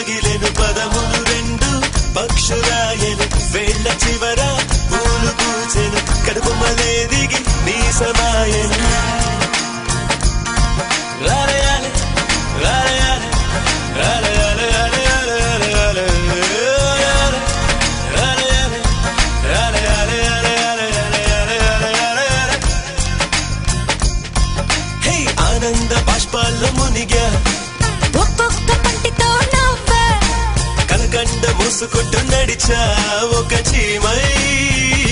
పగిలెను పదములు రెండు పక్షురాయలు వేళ్ళ చివర పూలు పూచెను కడుపు మలే దిగి నీ సమాయను రాలయాలి రాలయాలి రాలయాలి రాలయాలి రాలయాలి రాలయాలి రాలయాలి రాలయాలి రాలయాలి హే ఆనంద బాష్పాల్లో మునిగా ఒక్కొక్క పంటితో నవ్వే కలకండ మూసుకుంటూ నడిచా ఒక చీమై